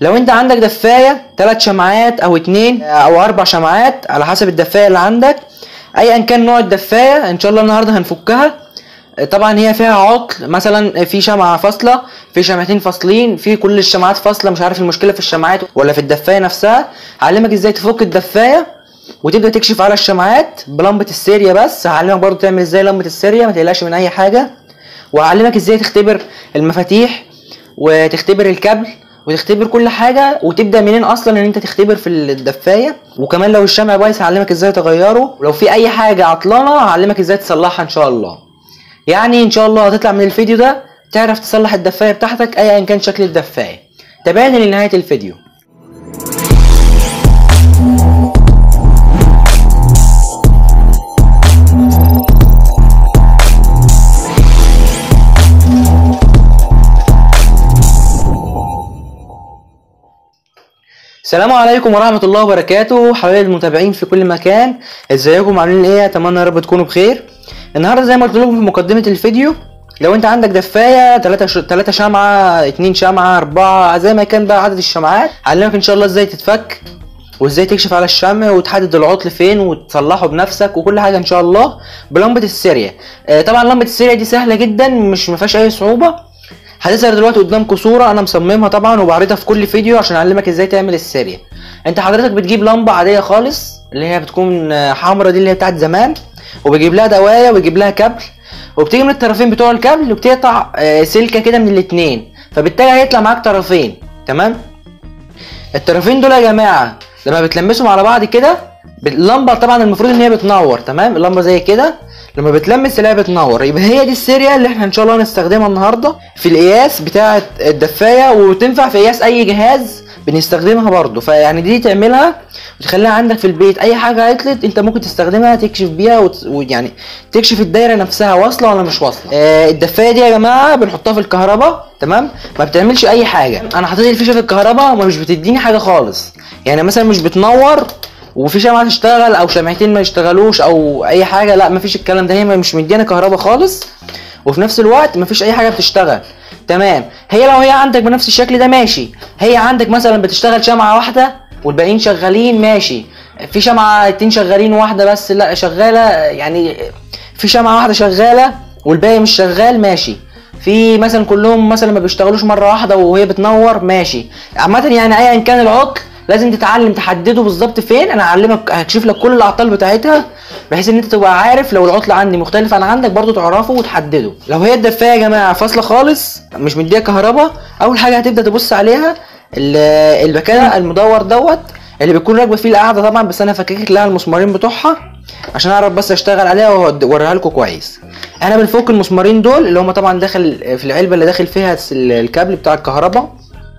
لو انت عندك دفايه ثلاث شمعات او اتنين او اربع شمعات على حسب الدفايه اللي عندك ايا كان نوع الدفايه ان شاء الله النهارده هنفكها طبعا هي فيها عطل مثلا في شمعة فاصلة في شمعتين فاصلين في كل الشمعات فاصلة مش عارف المشكلة في الشمعات ولا في الدفاية نفسها هعلمك ازاي تفك الدفاية وتبدا تكشف على الشمعات بلمبة السيريا بس هعلمك برضو تعمل ازاي لمبة السيريا ما تقلقش من اي حاجة وهعلمك ازاي تختبر المفاتيح وتختبر الكابل وتختبر كل حاجة وتبدأ منين أصلا إن أنت تختبر في الدفاية وكمان لو الشمع بايظ هعلمك ازاي تغيره ولو في أي حاجة عطلانة هعلمك ازاي تصلحها إن شاء الله يعني ان شاء الله هتطلع من الفيديو ده تعرف تصلح الدفايه بتاعتك ايا كان شكل الدفايه تابعني لنهايه الفيديو السلام عليكم ورحمة الله وبركاته حبايب المتابعين في كل مكان ازيكم عاملين ايه اتمنى يا رب تكونوا بخير النهارده زي ما قلت لكم في مقدمة الفيديو لو انت عندك دفاية تلاتة ش... تلاتة شمعة اتنين شمعة اربعة زي ما كان بقى عدد الشمعات هعلمك ان شاء الله ازاي تتفك وازاي تكشف على الشمع وتحدد العطل فين وتصلحه بنفسك وكل حاجة ان شاء الله بلمبة السيريا آه طبعا لمبة السيريا دي سهلة جدا مش مفيهاش اي صعوبة هتظهر دلوقتي قدامكم صورة انا مصممها طبعا وبعرضها في كل فيديو عشان اعلمك ازاي تعمل السيريا انت حضرتك بتجيب لمبة عادية خالص اللي هي بتكون حمرا دي اللي هي بتاعت زمان وبيجيب لها دوايه ويجيب لها كابل وبتيجي من الطرفين بتوع الكابل وبتقطع سلكه كده من الاتنين فبالتالي هيطلع معاك طرفين تمام الطرفين دول يا جماعه لما بتلمسهم على بعض كده اللمبه طبعا المفروض ان هي بتنور تمام اللمبه زي كده لما بتلمس تلاقيها بتنور يبقى هي دي السيريا اللي احنا ان شاء الله هنستخدمها النهارده في القياس بتاعه الدفايه وتنفع في قياس اي جهاز بنستخدمها برضو فيعني دي تعملها وتخليها عندك في البيت اي حاجه عطلت انت ممكن تستخدمها تكشف بيها وت... ويعني تكشف الدايره نفسها واصله ولا مش واصله آه الدفايه دي يا جماعه بنحطها في الكهرباء تمام ما بتعملش اي حاجه انا حطيت الفيشه في الكهرباء ومش بتديني حاجه خالص يعني مثلا مش بتنور وفي شمعة تشتغل او شمعتين ما يشتغلوش او اي حاجه لا مفيش الكلام ده هي مش مديانا كهرباء خالص وفي نفس الوقت مفيش اي حاجه بتشتغل تمام هي لو هي عندك بنفس الشكل ده ماشي هي عندك مثلا بتشتغل شمعة واحدة والباقيين شغالين ماشي في شمعة اتنين شغالين واحدة بس لا شغالة يعني في شمعة واحدة شغالة والباقي مش شغال ماشي في مثلا كلهم مثلا ما بيشتغلوش مرة واحدة وهي بتنور ماشي عامة يعني ايا كان العطل لازم تتعلم تحدده بالظبط فين انا هعلمك هكشف لك كل الاعطال بتاعتها بحيث ان انت تبقى عارف لو العطل عندي مختلف عن عندك برضو تعرفه وتحدده لو هي الدفايه يا جماعه فاصله خالص مش مديها كهرباء اول حاجه هتبدا تبص عليها البكاله المدور دوت اللي بيكون راكبه فيه القاعده طبعا بس انا فككت لها المسمارين بتوعها عشان اعرف بس اشتغل عليها واوريها لكم كويس انا بنفك المسمارين دول اللي هم طبعا داخل في العلبه اللي داخل فيها الكابل بتاع الكهرباء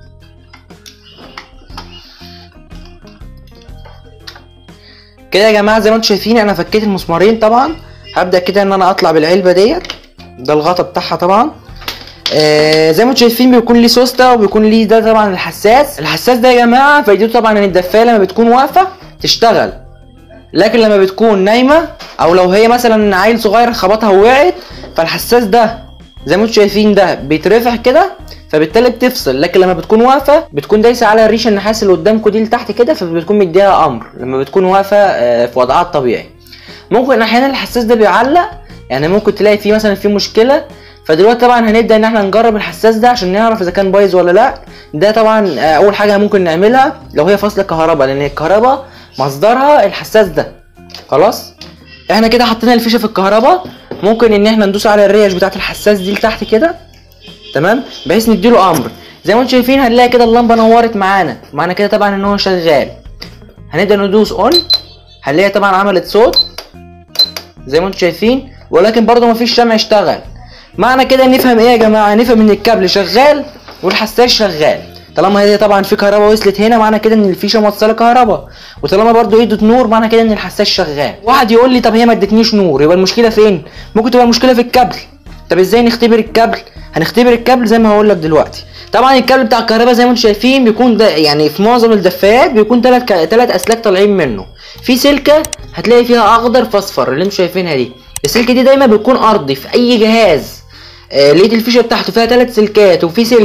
كده يا جماعه زي ما انتم شايفين انا فكيت المسمارين طبعا هبدا كده ان انا اطلع بالعلبه ديت ده الغطا بتاعها طبعا آه زي ما انتم شايفين بيكون ليه سوسته وبيكون ليه ده طبعا الحساس الحساس ده يا جماعه فايدته طبعا ان الدفايه لما بتكون واقفه تشتغل لكن لما بتكون نايمه او لو هي مثلا عيل صغير خبطها ووقعت فالحساس ده زي ما انتم شايفين ده بيترفع كده فبالتالي بتفصل لكن لما بتكون واقفه بتكون دايسه على الريشه النحاس اللي قدامكم دي لتحت كده فبتكون مديها امر لما بتكون واقفه في وضعها الطبيعي ممكن احيانا الحساس ده بيعلق يعني ممكن تلاقي فيه مثلا فيه مشكله فدلوقتي طبعا هنبدا ان احنا نجرب الحساس ده عشان نعرف اذا كان بايظ ولا لا ده طبعا اول حاجه ممكن نعملها لو هي فاصله كهرباء لان الكهرباء مصدرها الحساس ده خلاص احنا كده حطينا الفيشه في الكهرباء ممكن ان احنا ندوس على الريش بتاعت الحساس دي لتحت كده تمام بحيث نديله امر زي ما انتم شايفين هنلاقي كده اللمبه نورت معانا معنى كده طبعا ان هو شغال هنبدا ندوس اون هنلاقي طبعا عملت صوت زي ما انتم شايفين ولكن برضه مفيش شمع اشتغل معنى كده نفهم ايه يا جماعه نفهم ان الكابل شغال والحساس شغال طالما هي طبعا في كهرباء وصلت هنا معنى كده ان الفيشه موصله كهرباء وطالما برضو ادت نور معنى كده ان الحساس شغال واحد يقول لي طب هي ما ادتنيش نور يبقى المشكله فين ممكن تبقى المشكله في الكابل طب ازاي نختبر الكابل هنختبر الكابل زي ما هقول لك دلوقتي طبعا الكابل بتاع الكهرباء زي ما انتم شايفين بيكون ده يعني في معظم الدفايات بيكون ثلاث ثلاث اسلاك طالعين منه في سلكه هتلاقي فيها اخضر في اصفر اللي انتم شايفينها دي السلكه دي دايما بتكون ارضي في اي جهاز آه لقيت الفيشه بتاعته فيها ثلاث سلكات وفي سلكه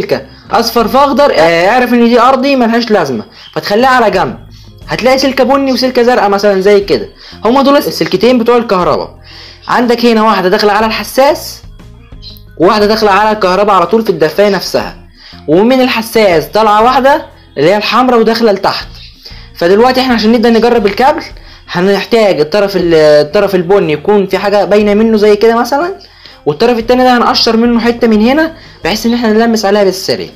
اصفر فاخضر آه، اعرف ان دي ارضي ملهاش لازمه فتخليها على جنب هتلاقي سلكه بني وسلكه زرقاء مثلا زي كده هما دول السلكتين بتوع الكهرباء عندك هنا واحده داخله على الحساس وواحده داخله على الكهرباء على طول في الدفايه نفسها ومن الحساس طالعه واحده اللي هي الحمراء وداخله لتحت فدلوقتي احنا عشان نبدا نجرب الكابل هنحتاج الطرف ال- الطرف البني يكون في حاجه باينه منه زي كده مثلا والطرف التاني ده هنقشر منه حته من هنا بحيث ان احنا نلمس عليها بالسري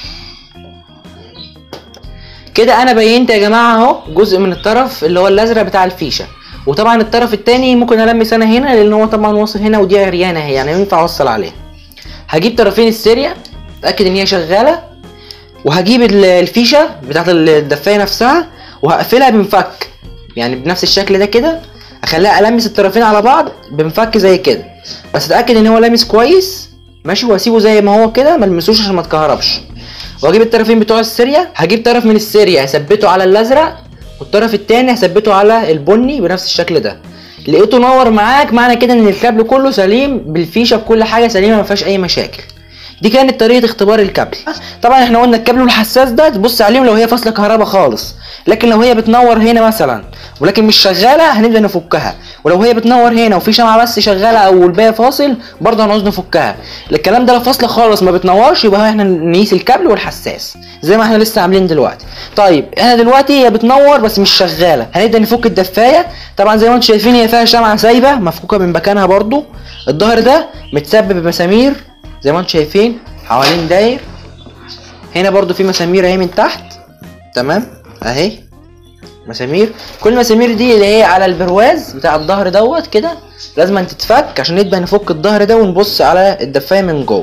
كده انا بينت يا جماعه اهو جزء من الطرف اللي هو الازرق بتاع الفيشه وطبعا الطرف التاني ممكن المس انا هنا لان هو طبعا واصل هنا ودي عريانه اهي يعني ينفع اوصل عليها هجيب طرفين السيريا اتاكد ان هي شغاله وهجيب ال- الفيشه بتاعت الدفايه نفسها وهقفلها بمفك يعني بنفس الشكل ده كده اخليها المس الطرفين على بعض بمفك زي كده بس اتاكد ان هو لامس كويس ماشي واسيبه زي ما هو كده ما المسوش عشان ما تكهربش واجيب الطرفين بتوع السيريا هجيب طرف من السيريا هثبته على الازرق والطرف التاني هثبته على البني بنفس الشكل ده لقيته نور معاك معنى كده ان الكابل كله سليم بالفيشه بكل حاجه سليمه ما فيهاش اي مشاكل دي كانت طريقه اختبار الكابل طبعا احنا قلنا الكابل والحساس ده تبص عليهم لو هي فاصله كهرباء خالص لكن لو هي بتنور هنا مثلا ولكن مش شغاله هنبدا نفكها ولو هي بتنور هنا وفي شمعه بس شغاله او الباقي فاصل برضه هنعوز نفكها الكلام ده لو فاصله خالص ما بتنورش يبقى احنا نقيس الكابل والحساس زي ما احنا لسه عاملين دلوقتي طيب احنا دلوقتي هي بتنور بس مش شغاله هنبدا نفك الدفايه طبعا زي ما انتم شايفين هي فيها شمعه سايبه مفكوكه من مكانها برضه الظهر ده متسبب بمسامير زي ما انتم شايفين حوالين داير هنا برضو في مسامير اهي من تحت تمام اهي مسامير كل المسامير دي اللي هي على البرواز بتاع الظهر دوت كده لازم أن تتفك عشان نبدا نفك الظهر ده ونبص على الدفايه من جوه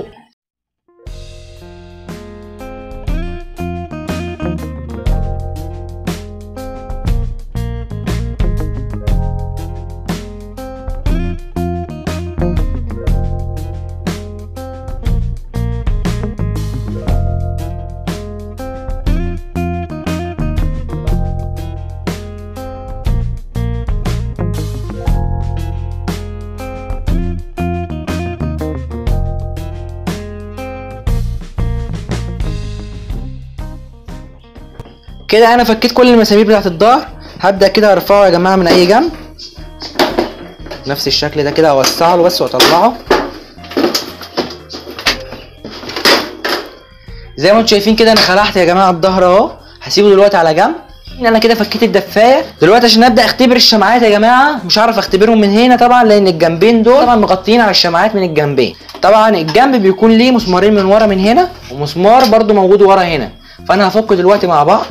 كده انا فكيت كل المسامير بتاعت الظهر هبدا كده ارفعه يا جماعه من اي جنب نفس الشكل ده كده اوسعه له بس واطلعه زي ما انتم شايفين كده انا خلعت يا جماعه الظهر اهو هسيبه دلوقتي على جنب انا كده فكيت الدفايه دلوقتي عشان ابدا اختبر الشمعات يا جماعه مش هعرف اختبرهم من هنا طبعا لان الجنبين دول طبعا مغطيين على الشمعات من الجنبين طبعا الجنب بيكون ليه مسمارين من ورا من هنا ومسمار برضو موجود ورا هنا فانا هفك دلوقتي مع بعض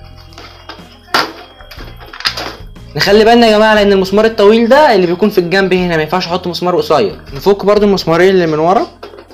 نخلي بالنا يا جماعه لان المسمار الطويل ده اللي بيكون في الجنب هنا ما ينفعش احط مسمار قصير نفك برضو المسمارين اللي من ورا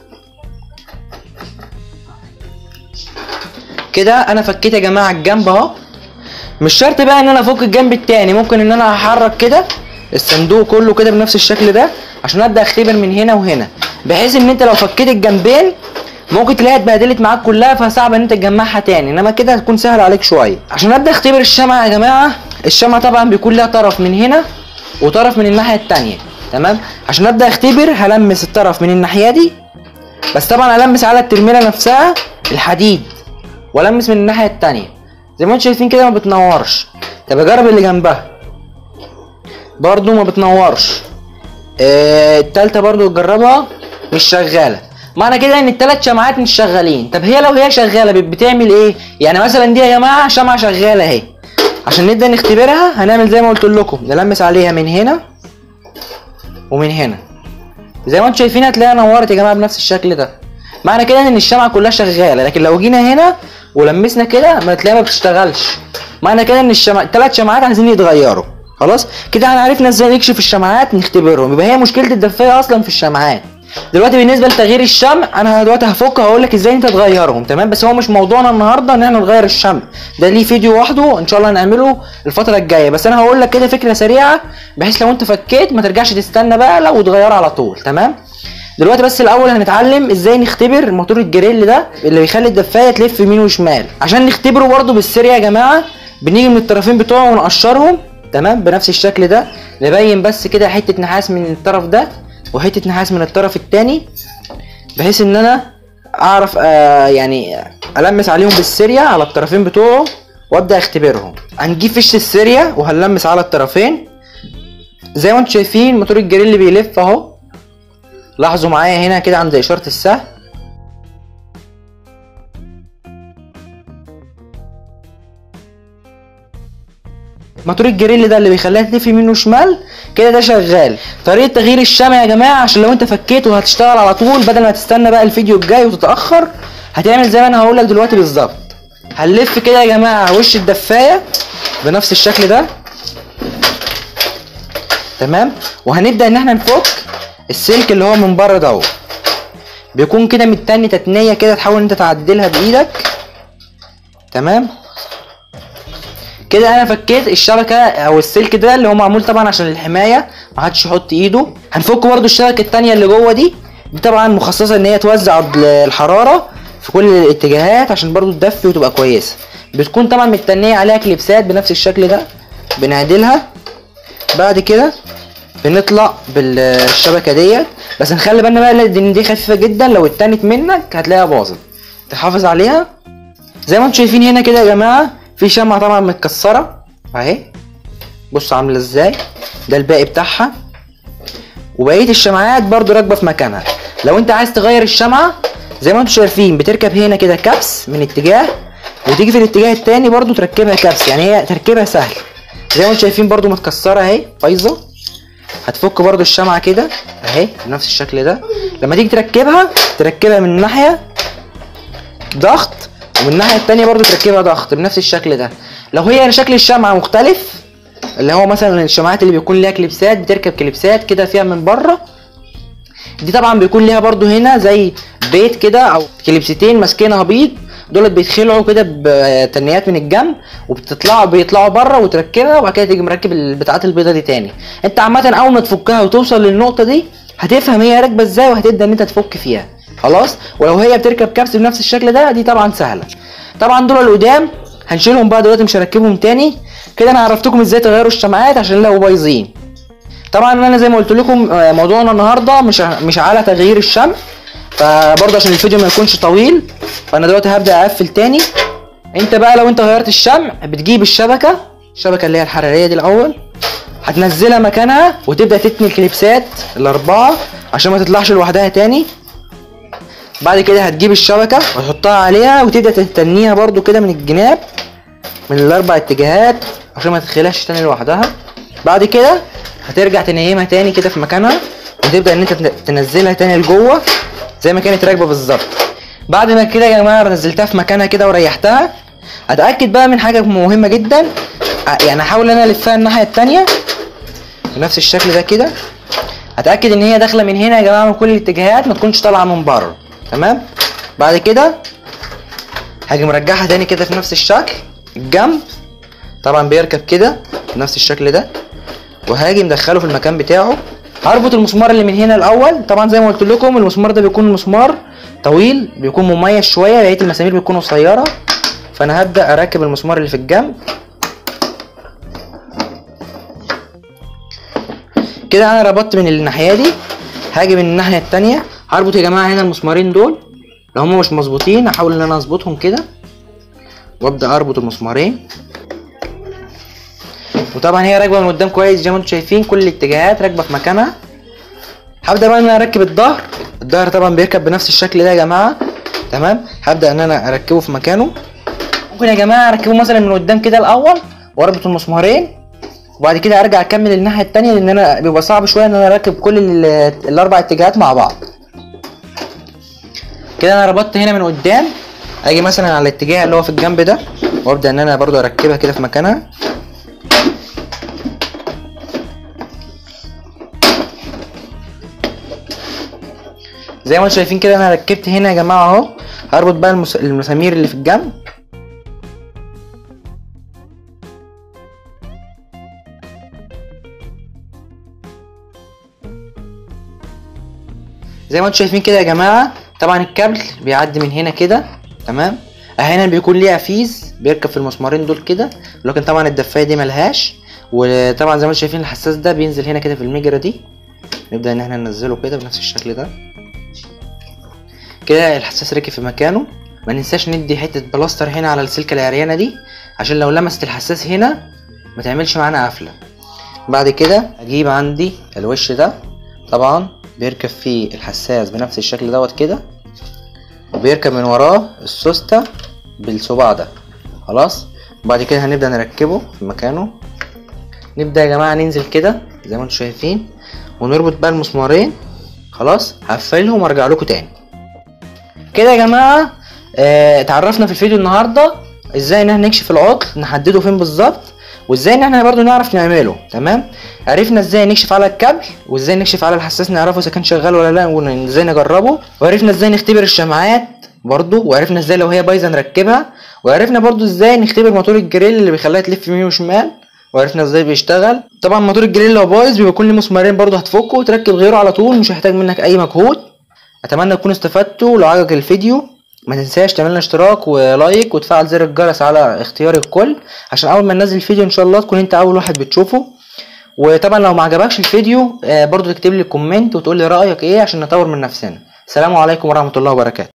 كده انا فكيت يا جماعه الجنب اهو مش شرط بقى ان انا افك الجنب التاني ممكن ان انا احرك كده الصندوق كله كده بنفس الشكل ده عشان ابدا اختبر من هنا وهنا بحيث ان انت لو فكيت الجنبين ممكن تلاقيها اتبهدلت معاك كلها فصعب ان انت تجمعها تاني انما كده هتكون سهل عليك شويه عشان ابدا اختبر الشمعه يا جماعه الشمعه طبعا بيكون لها طرف من هنا وطرف من الناحيه التانيه تمام عشان ابدا اختبر هلمس الطرف من الناحيه دي بس طبعا المس على الترميله نفسها الحديد والمس من الناحيه التانيه زي ما انتم شايفين كده ما بتنورش طب اجرب اللي جنبها برضو ما بتنورش آه التالتة برضو تجربها مش شغالة معنى كده ان التلات شمعات مش شغالين طب هي لو هي شغالة بت- بتعمل ايه يعني مثلا دي يا جماعة شمعة شغالة اهي عشان نبدأ نختبرها هنعمل زي ما قلت لكم نلمس عليها من هنا ومن هنا زي ما انتم شايفين هتلاقيها نورت يا جماعة بنفس الشكل ده معنى كده ان الشمعة كلها شغالة لكن لو جينا هنا ولمسنا كده ما تلاقيها ما بتشتغلش معنى كده ان الشمع الثلاث شمعات عايزين يتغيروا خلاص كده احنا عرفنا ازاي نكشف الشمعات نختبرهم يبقى هي مشكله الدفايه اصلا في الشمعات دلوقتي بالنسبه لتغيير الشمع انا دلوقتي هفك هقول لك ازاي انت تغيرهم تمام بس هو مش موضوعنا النهارده ان احنا نغير الشمع ده ليه فيديو وحده ان شاء الله هنعمله الفتره الجايه بس انا هقول لك كده فكره سريعه بحيث لو انت فكيت ما ترجعش تستنى بقى لو وتغيره على طول تمام دلوقتي بس الاول هنتعلم ازاي نختبر موتور الجريل ده اللي بيخلي الدفايه تلف يمين وشمال عشان نختبره برضه بالسر يا جماعه بنيجي من الطرفين بتوعه ونقشرهم تمام بنفس الشكل ده نبين بس كده حته نحاس من الطرف ده وحته نحاس من الطرف التاني بحيث ان انا اعرف آه يعني المس عليهم بالسيريا على الطرفين بتوعه وابدا اختبرهم هنجيب فيش السيريا وهنلمس على الطرفين زي ما انتم شايفين موتور الجريل بيلف اهو لاحظوا معايا هنا كده عند اشاره السهم موتور الجريل ده اللي بيخليها تلف يمين وشمال كده ده شغال طريقه تغيير الشمع يا جماعه عشان لو انت فكيته هتشتغل على طول بدل ما تستنى بقى الفيديو الجاي وتتاخر هتعمل زي ما انا هقول لك دلوقتي بالظبط هنلف كده يا جماعه وش الدفايه بنفس الشكل ده تمام وهنبدا ان احنا نفك السلك اللي هو من بره دوت بيكون كده متني تتنيه كده تحاول انت تعدلها بايدك تمام كده انا فكيت الشبكه او السلك ده اللي هو معمول طبعا عشان الحمايه ما حدش يحط ايده هنفك برده الشبكه التانية اللي جوه دي دي طبعا مخصصه ان هي توزع الحراره في كل الاتجاهات عشان برضو تدفي وتبقى كويسه بتكون طبعا متنيه عليها كليبسات بنفس الشكل ده بنعدلها بعد كده بنطلع بالشبكه ديت بس نخلي بالنا بقى ان دي خفيفه جدا لو اتنت منك هتلاقيها باظت تحافظ عليها زي ما انتم شايفين هنا كده يا جماعه في شمعة طبعا متكسرة اهي بصوا عاملة ازاي ده الباقي بتاعها وبقية الشمعات برضو راكبة في مكانها لو انت عايز تغير الشمعة زي ما انتم شايفين بتركب هنا كده كبس من اتجاه وتيجي في الاتجاه التاني برضو تركبها كبس يعني هي تركيبها سهل زي ما انتم شايفين برضو متكسرة اهي بايظة هتفك برضو الشمعة كده اهي بنفس الشكل ده لما تيجي تركبها تركبها من ناحية ضغط ومن الناحيه التانية برضو تركبها ضغط بنفس الشكل ده لو هي شكل الشمعة مختلف اللي هو مثلا الشمعات اللي بيكون ليها كليبسات بتركب كليبسات كده فيها من بره دي طبعا بيكون ليها برضو هنا زي بيت كده او كليبستين ماسكينها بيض دولت بيتخلعوا كده بتنيات من الجنب وبتطلعوا بيطلعوا بره وتركبها وبعد كده تيجي مركب البتاعات البيضه دي تاني انت عامه اول ما تفكها وتوصل للنقطه دي هتفهم هي راكبه ازاي وهتبدا ان انت تفك فيها خلاص ولو هي بتركب كبس بنفس الشكل ده دي طبعا سهله طبعا دول القدام هنشيلهم بقى دلوقتي مش هركبهم تاني كده انا عرفتكم ازاي تغيروا الشمعات عشان لو بايظين طبعا انا زي ما قلت لكم موضوعنا النهارده مش مش على تغيير الشمع فبرضه عشان الفيديو ما يكونش طويل فانا دلوقتي هبدا اقفل تاني انت بقى لو انت غيرت الشمع بتجيب الشبكه الشبكه اللي هي الحراريه دي الاول هتنزلها مكانها وتبدا تتني الكليبسات الاربعه عشان ما تطلعش لوحدها تاني بعد كده هتجيب الشبكه وتحطها عليها وتبدا تتنيها برده كده من الجناب من الاربع اتجاهات عشان ما تتخلعش تاني لوحدها بعد كده هترجع تنيمها تاني كده في مكانها وتبدا ان انت تنزلها تاني لجوه زي ما كانت راكبه بالظبط بعد ما كده يا جماعه نزلتها في مكانها كده وريحتها اتاكد بقى من حاجه مهمه جدا يعني احاول ان انا الفها الناحيه التانية بنفس الشكل ده كده اتاكد ان هي داخله من هنا يا جماعه من كل الاتجاهات ما تكونش طالعه من بره تمام بعد كده هاجي مرجعها تاني كده في نفس الشكل الجنب طبعا بيركب كده بنفس الشكل ده وهاجي مدخله في المكان بتاعه هربط المسمار اللي من هنا الاول طبعا زي ما قلت لكم المسمار ده بيكون مسمار طويل بيكون مميز شويه بقيه المسامير بتكون قصيره فانا هبدا اركب المسمار اللي في الجنب كده انا ربطت من الناحيه دي هاجي من الناحيه التانية هربط يا جماعه هنا المسمارين دول لو هما مش مظبوطين احاول ان انا اظبطهم كده وابدا اربط المسمارين وطبعا هي راكبه من قدام كويس زي ما انتم شايفين كل الاتجاهات راكبه في مكانها هبدا بقى ان انا اركب الظهر الظهر طبعا بيركب بنفس الشكل ده يا جماعه تمام هبدا ان انا اركبه في مكانه ممكن يا جماعه اركبه مثلا من قدام كده الاول واربط المسمارين وبعد كده ارجع اكمل الناحيه التانية لان انا بيبقى صعب شويه ان انا اركب كل الاربع اتجاهات مع بعض كده انا ربطت هنا من قدام اجي مثلا على الاتجاه اللي هو في الجنب ده وابدا ان انا برضو اركبها كده في مكانها زي ما انتم شايفين كده انا ركبت هنا يا جماعه اهو هربط بقى المس... المسامير اللي في الجنب زي ما انتم شايفين كده يا جماعه طبعا الكابل بيعدي من هنا كده تمام احيانا بيكون ليه عفيز بيركب في المسمارين دول كده لكن طبعا الدفايه دي ملهاش وطبعا زي ما انتم شايفين الحساس ده بينزل هنا كده في المجرى دي نبدا ان احنا ننزله كده بنفس الشكل ده كده الحساس ركب في مكانه ما ننساش ندي حته بلاستر هنا على السلكه العريانه دي عشان لو لمست الحساس هنا ما تعملش معانا قفله بعد كده اجيب عندي الوش ده طبعا بيركب فيه الحساس بنفس الشكل دوت كده وبيركب من وراه السوستة بالصباع ده خلاص بعد كده هنبدأ نركبه في مكانه نبدأ يا جماعة ننزل كده زي ما انتم شايفين ونربط بقى المسمارين خلاص هقفلهم وارجع لكم تاني كده يا جماعة اه اتعرفنا في الفيديو النهاردة ازاي ان احنا نكشف العطل نحدده فين بالظبط وازاي ان احنا برضو نعرف نعمله تمام عرفنا ازاي نكشف على الكابل وازاي نكشف على الحساس نعرفه اذا كان شغال ولا لا وازاي نجربه وعرفنا ازاي نختبر الشمعات برضو وعرفنا ازاي لو هي بايظه نركبها وعرفنا برضو ازاي نختبر موتور الجريل اللي بيخليها تلف يمين وشمال وعرفنا ازاي بيشتغل طبعا موتور الجريل لو بايظ بيبقى كل مسمارين برضو هتفكه وتركب غيره على طول مش هيحتاج منك اي مجهود اتمنى تكونوا استفدتوا لو عجبك الفيديو ما تنساش تعمل لنا اشتراك ولايك وتفعل زر الجرس على اختيار الكل عشان اول ما ننزل الفيديو ان شاء الله تكون انت اول واحد بتشوفه وطبعا لو ما عجبكش الفيديو برضو تكتب لي كومنت وتقول لي رايك ايه عشان نطور من نفسنا السلام عليكم ورحمه الله وبركاته